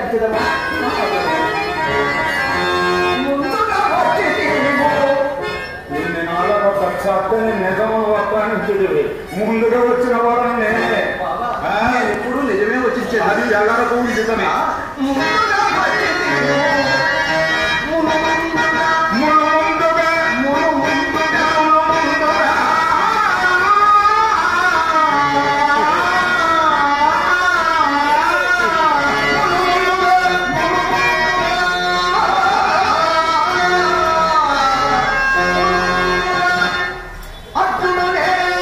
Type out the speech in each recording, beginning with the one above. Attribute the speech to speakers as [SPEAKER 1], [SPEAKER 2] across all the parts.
[SPEAKER 1] నడిచిదమా ముందుగా వచ్చి తీరు.
[SPEAKER 2] ఇన్ని నాళ్ళకు ఒక చక్కని నిజము వక్కానించుడివి ముందుగా వచ్చిన వాడు నేనే
[SPEAKER 1] బావా,
[SPEAKER 2] ఆ,
[SPEAKER 1] నేను ఎప్పుడూ నిజమే వచ్చించేది
[SPEAKER 2] అది ఎల్లరకు నిజమే
[SPEAKER 1] ముందుగా వచ్చి తీరు. మును ముందుగా,
[SPEAKER 2] మును ముందుగా
[SPEAKER 1] మును ముందుగా, అర్జునుడే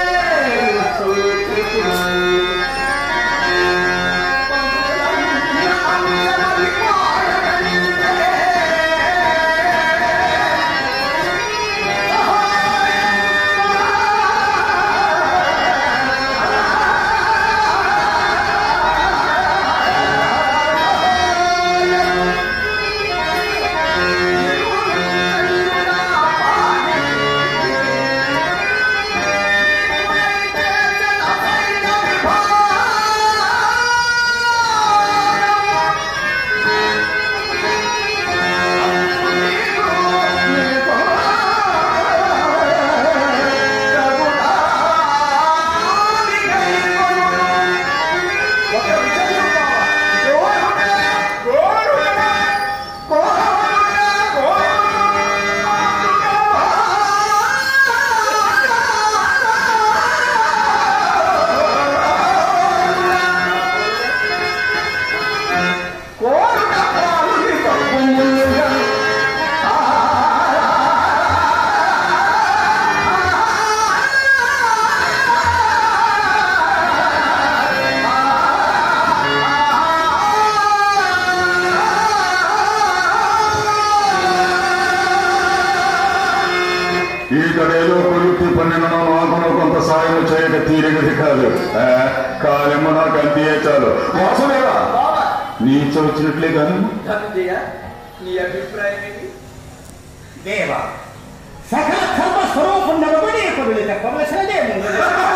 [SPEAKER 2] ఈ కడేలో కొడుకు పన్నెండు నాకు కొంత సాయం చేయక తీరిగది కాదు ఆ, కాలెమ్మ నాకు అంతే చాలు మోసమేరా నీ ఇచ్చ వచ్చినట్లే కానీ
[SPEAKER 1] ధనంజయ నీ అభిప్రాయం ఏంటి
[SPEAKER 3] దేవ సకల కర్మ స్వరూపం నిలబడి ఇప్పుడు చెప్పవలసినదే ముందు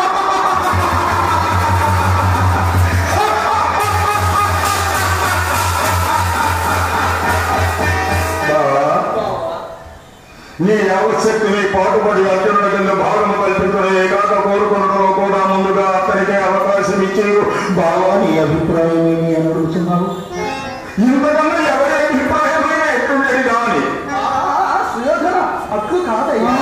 [SPEAKER 2] బావా,
[SPEAKER 1] బావా
[SPEAKER 2] నీ ఆవశ్యక్తిని పాటుపడి అర్జునుల కింద భాగము కల్పించడం ఏకాక కోరుకునడంలో కూడా ముందుగా అతనికి అవకాశం ఇచ్చి బావా నీ అభిప్రాయం ఏమి అని అడుగుతున్నావు ఇంతకన్నా ఎవరి అభిప్రాయమైనా ఎట్టుండేది కానీ
[SPEAKER 1] ఆ, సుయోధన అట్లు కాదయ్యా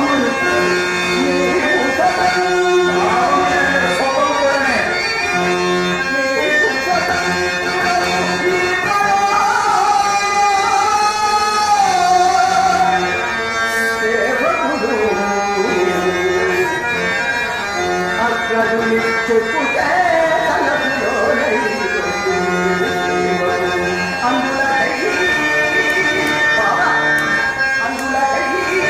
[SPEAKER 1] చెప్పుతే అందులకై బాబా అందులకై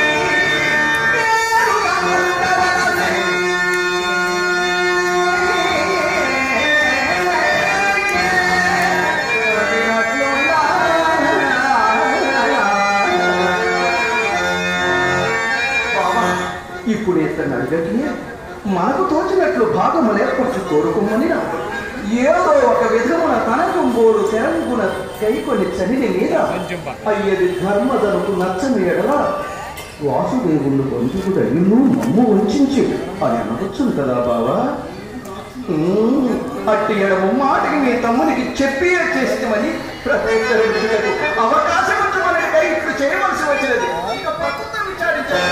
[SPEAKER 1] ఇప్పుడు ఇతను అడగట్లే మనకు తోచినట్లు భాగములు ఏర్పరచు కోరుకోమని ఏదో ఒక విధమున తనకు బోడు తెరంగున కైకొని చనిని మీద అయ్యది ధర్మదనకు నచ్చని ఎడల వాసుదేవుళ్ళు బంధువుడు అయ్యును మమ్ము వంచించి అని అనవచ్చును కదా బావా ఉమ్, అట్టి ఎడము మాటకి మీ తమ్మునికి చెప్పి చేస్తామని ప్రత్యేక అవకాశం వచ్చి మనకి ఇప్పుడు చేయవలసి వచ్చినది ఇక ప్రస్తుతం విచారించాలి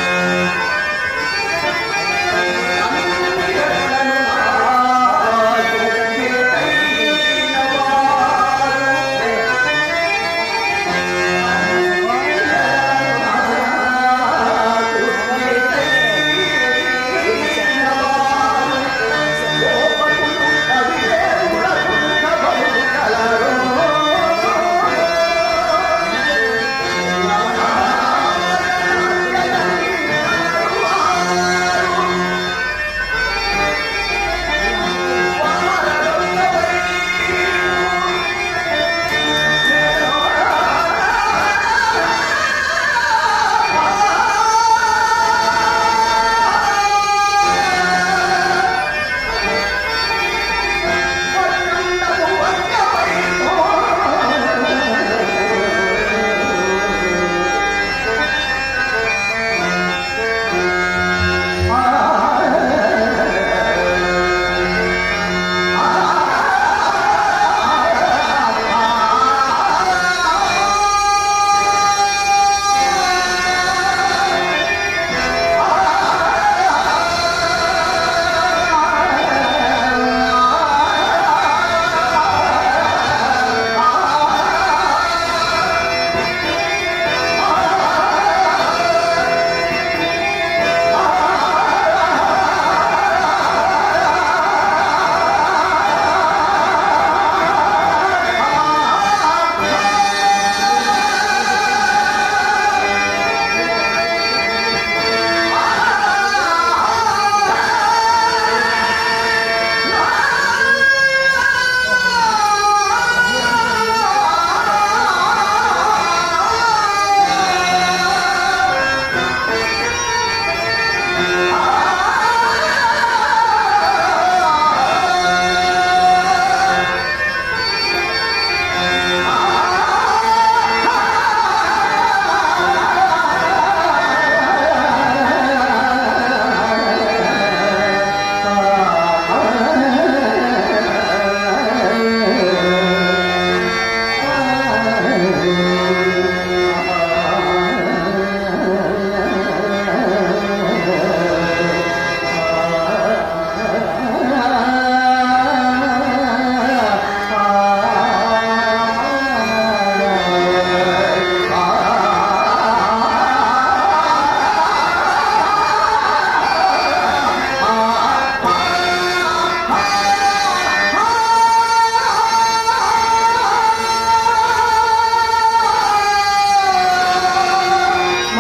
[SPEAKER 1] ఆ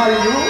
[SPEAKER 1] మరియు